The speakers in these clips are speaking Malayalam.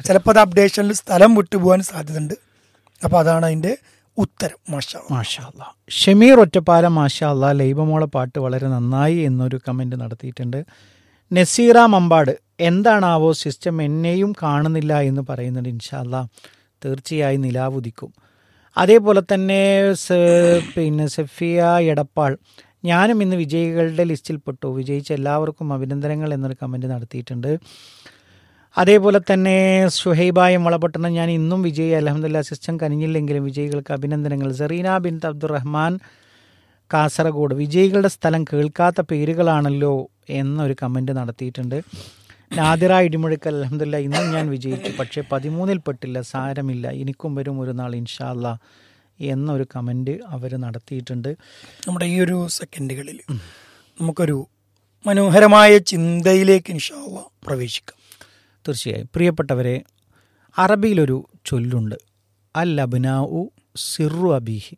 ചിലപ്പോൾ അത് അപ്ഡേഷനിൽ സ്ഥലം വിട്ടുപോകാൻ സാധ്യതയുണ്ട് അപ്പോൾ അതാണ് അതിൻ്റെ ഉത്തരം മാഷാ മാഷാ അല്ലാ ഷമീർ ഒറ്റപ്പാലം മാഷാ അല്ലാ ലൈബമോളെ പാട്ട് വളരെ നന്നായി എന്നൊരു കമൻറ്റ് നടത്തിയിട്ടുണ്ട് നസീറ മമ്പാട് എന്താണാവോ സിസ്റ്റം എന്നെയും കാണുന്നില്ല എന്ന് പറയുന്നുണ്ട് ഇൻഷാല്ല തീർച്ചയായും നിലാവുദിക്കും അതേപോലെ തന്നെ സ- പിന്നെ സഫിയ എടപ്പാൾ ഞാനും ഇന്ന് വിജയികളുടെ ലിസ്റ്റിൽപ്പെട്ടു വിജയിച്ച എല്ലാവർക്കും അഭിനന്ദനങ്ങൾ എന്നൊരു കമൻറ്റ് നടത്തിയിട്ടുണ്ട് അതേപോലെ തന്നെ ഷുഹൈബായ മുളപട്ടണം ഞാൻ ഇന്നും വിജയി അലഹമ്മദില്ല സിസ്റ്റം കനിഞ്ഞില്ലെങ്കിലും വിജയികൾക്ക് അഭിനന്ദനങ്ങൾ സെറീന ബിൻ അബ്ദുറഹ്മാൻ കാസർഗോഡ് വിജയികളുടെ സ്ഥലം കേൾക്കാത്ത പേരുകളാണല്ലോ എന്നൊരു കമൻറ്റ് നടത്തിയിട്ടുണ്ട് നാദിറ ഇടിമുഴക്കൽ അലഹമ്മദില്ല ഇന്നും ഞാൻ വിജയിച്ചു പക്ഷേ പതിമൂന്നിൽ പെട്ടില്ല സാരമില്ല എനിക്കും വരും ഒരു നാൾ ഇൻഷാല്ല എന്നൊരു കമൻറ്റ് അവർ നടത്തിയിട്ടുണ്ട് നമ്മുടെ ഈ ഒരു സെക്കൻഡുകളിൽ നമുക്കൊരു മനോഹരമായ ചിന്തയിലേക്ക് ഇൻഷാല്ല പ്രവേശിക്കാം തീർച്ചയായും പ്രിയപ്പെട്ടവരെ അറബിയിലൊരു ചൊല്ലുണ്ട് അൽ അബ്നാഉ സിറു അബീഹി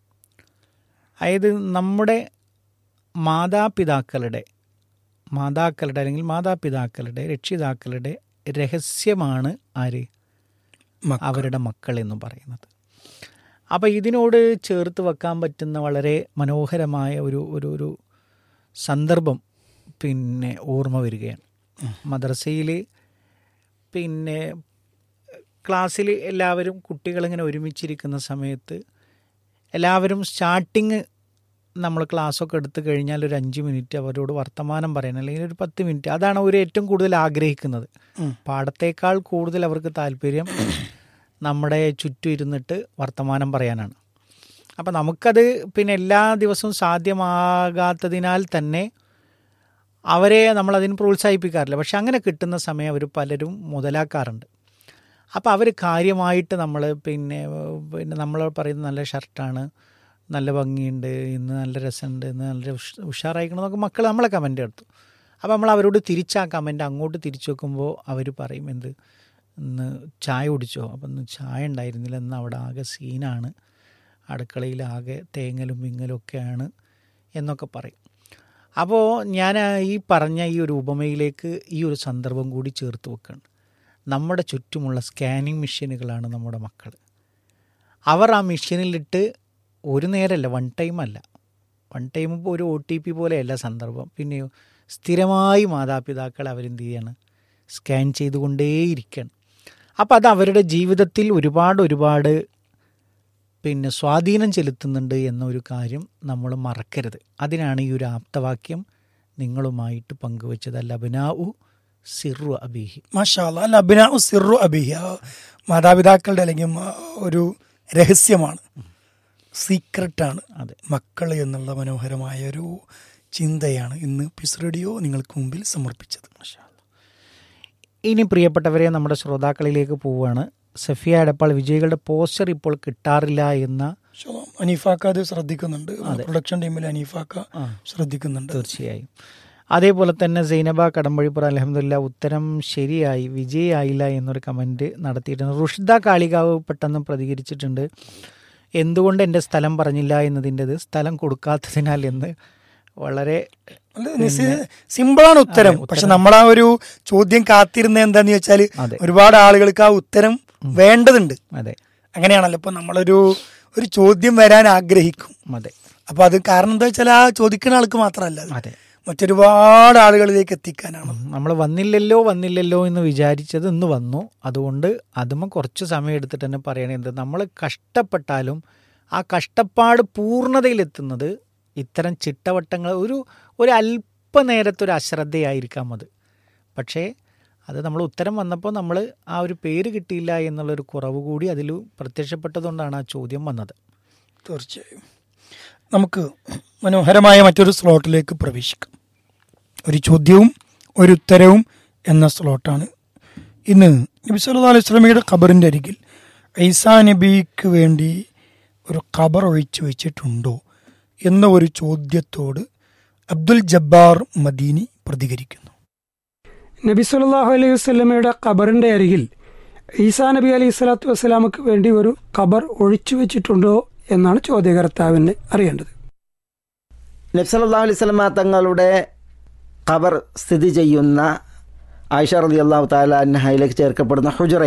അതായത് നമ്മുടെ മാതാപിതാക്കളുടെ മാതാക്കളുടെ അല്ലെങ്കിൽ മാതാപിതാക്കളുടെ രക്ഷിതാക്കളുടെ രഹസ്യമാണ് ആര് മക്കൾ. അവരുടെ മക്കൾ എന്ന് പറയുന്നത് അപ്പോൾ ഇതിനോട് ചേർത്ത് വെക്കാൻ പറ്റുന്ന വളരെ മനോഹരമായ ഒരു ഒരു ഒരു സന്ദർഭം പിന്നെ ഓർമ്മ വരികയാണ് മദ്രസയിൽ പിന്നെ ക്ലാസ്സിൽ എല്ലാവരും കുട്ടികളിങ്ങനെ ഒരുമിച്ചിരിക്കുന്ന സമയത്ത് എല്ലാവരും സ്റ്റാർട്ടിങ് നമ്മൾ ക്ലാസ്സൊക്കെ എടുത്തു കഴിഞ്ഞാൽ ഒരു അഞ്ച് മിനിറ്റ് അവരോട് വർത്തമാനം പറയണം അല്ലെങ്കിൽ ഒരു പത്ത് മിനിറ്റ് അതാണ് അവർ ഏറ്റവും കൂടുതൽ ആഗ്രഹിക്കുന്നത് ഉം. പാഠത്തേക്കാൾ കൂടുതൽ അവർക്ക് താല്പര്യം നമ്മുടെ ചുറ്റും ഇരുന്നിട്ട് വർത്തമാനം പറയാനാണ് അപ്പം നമുക്കത് പിന്നെ എല്ലാ ദിവസവും സാധ്യമാകാത്തതിനാൽ തന്നെ അവരെ നമ്മൾ അതിന് പ്രോത്സാഹിപ്പിക്കാറില്ല പക്ഷെ അങ്ങനെ കിട്ടുന്ന സമയം അവർ പലരും മുതലാക്കാറുണ്ട് അപ്പോൾ അവർ കാര്യമായിട്ട് നമ്മൾ പിന്നെ പിന്നെ നമ്മൾ പറയുന്ന നല്ല ഷർട്ടാണ് നല്ല ഭംഗിയുണ്ട് ഇന്ന് നല്ല രസമുണ്ട് ഇന്ന് നല്ല ഉഷ്- ഉഷാറായിക്കണം എന്നൊക്കെ മക്കൾ നമ്മളെ കമൻ്റ് എടുത്തു അപ്പോൾ നമ്മൾ അവരോട് തിരിച്ച് ആ കമൻ്റ് അങ്ങോട്ട് തിരിച്ചു വെക്കുമ്പോൾ അവർ പറയും എന്ത് ഇന്ന് ചായ കുടിച്ചോ അപ്പം ഇന്ന് ചായ ഉണ്ടായിരുന്നില്ല ഇന്ന് അവിടെ ആകെ സീനാണ് അടുക്കളയിൽ ആകെ തേങ്ങലും വിങ്ങലും ഒക്കെയാണ് എന്നൊക്കെ പറയും അപ്പോൾ ഞാൻ ഈ പറഞ്ഞ ഈ ഒരു ഉപമയിലേക്ക് ഈ ഒരു സന്ദർഭം കൂടി ചേർത്ത് വെക്കുകയാണ് നമ്മുടെ ചുറ്റുമുള്ള സ്കാനിങ് മെഷീനുകളാണ് നമ്മുടെ മക്കൾ അവർ ആ മെഷീനിലിട്ട് ഒരു നേരമല്ല വൺ ടൈം അല്ല വൺ ടൈം ഇപ്പോൾ ഒരു ഒ ടി പി പോലെയല്ല സന്ദർഭം പിന്നെയോ സ്ഥിരമായി മാതാപിതാക്കൾ അവരെന്ത് ചെയ്യാണ് സ്കാൻ ചെയ്തുകൊണ്ടേയിരിക്കുകയാണ് അപ്പോൾ അത് അവരുടെ ജീവിതത്തിൽ ഒരുപാട് ഒരുപാട് പിന്നെ സ്വാധീനം ചെലുത്തുന്നുണ്ട് എന്നൊരു കാര്യം നമ്മൾ മറക്കരുത് അതിനാണ് ഈ ഒരു ആപ്തവാക്യം നിങ്ങളുമായിട്ട് പങ്കുവച്ചത് ലബനാഉ സിറു അബീഹി മാഷാല്ല അല്ല അബിന സിറു അബിഹ മാതാപിതാക്കളുടെ അല്ലെങ്കിൽ മ- ഒരു രഹസ്യമാണ് സീക്രട്ടാണ് അതെ മക്കൾ എന്നുള്ള മനോഹരമായ ഒരു ചിന്തയാണ് ഇന്ന് പിസ് റേഡിയോ നിങ്ങൾക്ക് മുമ്പിൽ സമർപ്പിച്ചത് ഇനി പ്രിയപ്പെട്ടവരെ നമ്മുടെ ശ്രോതാക്കളിലേക്ക് പോവുകയാണ് സഫിയ എടപ്പാൾ വിജയികളുടെ പോസ്റ്റർ ഇപ്പോൾ കിട്ടാറില്ല എന്ന ശോ, അനീഫാക്ക അത് ശ്രദ്ധിക്കുന്നുണ്ട് പ്രൊഡക്ഷൻ ടീമിൽ അനീഫാക്ക ആ. ശ്രദ്ധിക്കുന്നുണ്ട് തീർച്ചയായും അതേപോലെ തന്നെ സൈനബ കടമ്പഴിപ്പുറ അലഹമില്ല ഉത്തരം ശരിയായി വിജയായില്ല എന്നൊരു കമൻറ്റ് നടത്തിയിട്ടുണ്ട് റുഷ്ദ കാളികാവ് പെട്ടെന്ന് പ്രതികരിച്ചിട്ടുണ്ട് എന്തുകൊണ്ട് എൻ്റെ സ്ഥലം പറഞ്ഞില്ല എന്നതിൻ്റെത് സ്ഥലം കൊടുക്കാത്തതിനാൽ എന്ന് വളരെ അല്ല, നിസ്സ- സിമ്പിളാണ് ഉത്തരം പക്ഷെ നമ്മൾ ആ ഒരു ചോദ്യം കാത്തിരുന്ന എന്താന്ന് വെച്ചാൽ അതെ. ഒരുപാട് ആളുകൾക്ക് ആ ഉത്തരം വേണ്ടതുണ്ട് അതെ അങ്ങനെയാണല്ലോ ഇപ്പൊ നമ്മളൊരു ഒരു ചോദ്യം വരാൻ ആഗ്രഹിക്കും അതെ അപ്പൊ അത് കാരണം എന്താ വെച്ചാൽ ആ ചോദിക്കുന്ന ആൾക്ക് മാത്രമല്ല അത്. അതെ മറ്റൊരുപാട് ആളുകളിലേക്ക് എത്തിക്കാനാണ് നമ്മൾ വന്നില്ലല്ലോ വന്നില്ലല്ലോ എന്ന് വിചാരിച്ചത് ഇന്ന് വന്നു അതുകൊണ്ട് അതുമ്മ കുറച്ച് സമയം എടുത്തിട്ട് തന്നെ പറയണത് നമ്മൾ കഷ്ടപ്പെട്ടാലും ആ കഷ്ടപ്പാട് പൂർണ്ണതയിലെത്തുന്നത് ഇത്തരം ചിട്ടവട്ടങ്ങൾ ഒരു ഒരു അല്പനേരത്തെ ഒരു അശ്രദ്ധയായിരിക്കാം അത് പക്ഷേ അത് നമ്മൾ ഉത്തരം വന്നപ്പോൾ നമ്മൾ ആ ഒരു പേര് കിട്ടിയില്ല എന്നുള്ളൊരു കുറവ് കൂടി അതിൽ പ്രത്യക്ഷപ്പെട്ടതുകൊണ്ടാണ് ആ ചോദ്യം വന്നത് തീർച്ചയായും നമുക്ക് മനോഹരമായ മറ്റൊരു സ്ലോട്ടിലേക്ക് പ്രവേശിക്കാം ഒരു ചോദ്യവും ഒരു ഉത്തരവും എന്ന സ്ലോട്ടാണ് ഇന്ന് നബി സല്ലല്ലാഹു അലൈഹി വസല്ലമയുടെ ഖബറിൻ്റെ അരികിൽ ഈസാ നബിക്ക് വേണ്ടി ഒരു ഖബർ ഒഴിച്ചു വെച്ചിട്ടുണ്ടോ എന്ന ഒരു ചോദ്യത്തോട് അബ്ദുൽ ജബ്ബാർ മദീനി പ്രതികരിക്കുന്നു നബി സല്ലല്ലാഹു അലൈഹി വസല്ലമയുടെ ഖബറിന്റെ അരികിൽ ഈസാ നബി അലൈഹി സ്വലാത്തു വസ്സലാമക്ക് വേണ്ടി ഒരു ഖബർ ഒഴിച്ചു വെച്ചിട്ടുണ്ടോ എന്നാണ് ചോദ്യകർത്താവിന് അറിയേണ്ടത് നബ്സല്ലാ അലൈഹി സ്വലമ തങ്ങളുടെ ഖബർ സ്ഥിതി ചെയ്യുന്ന ആയിഷ റളിയല്ലാഹു തആല അൻഹയിലേക്ക് ചേർക്കപ്പെടുന്ന ഹുജറ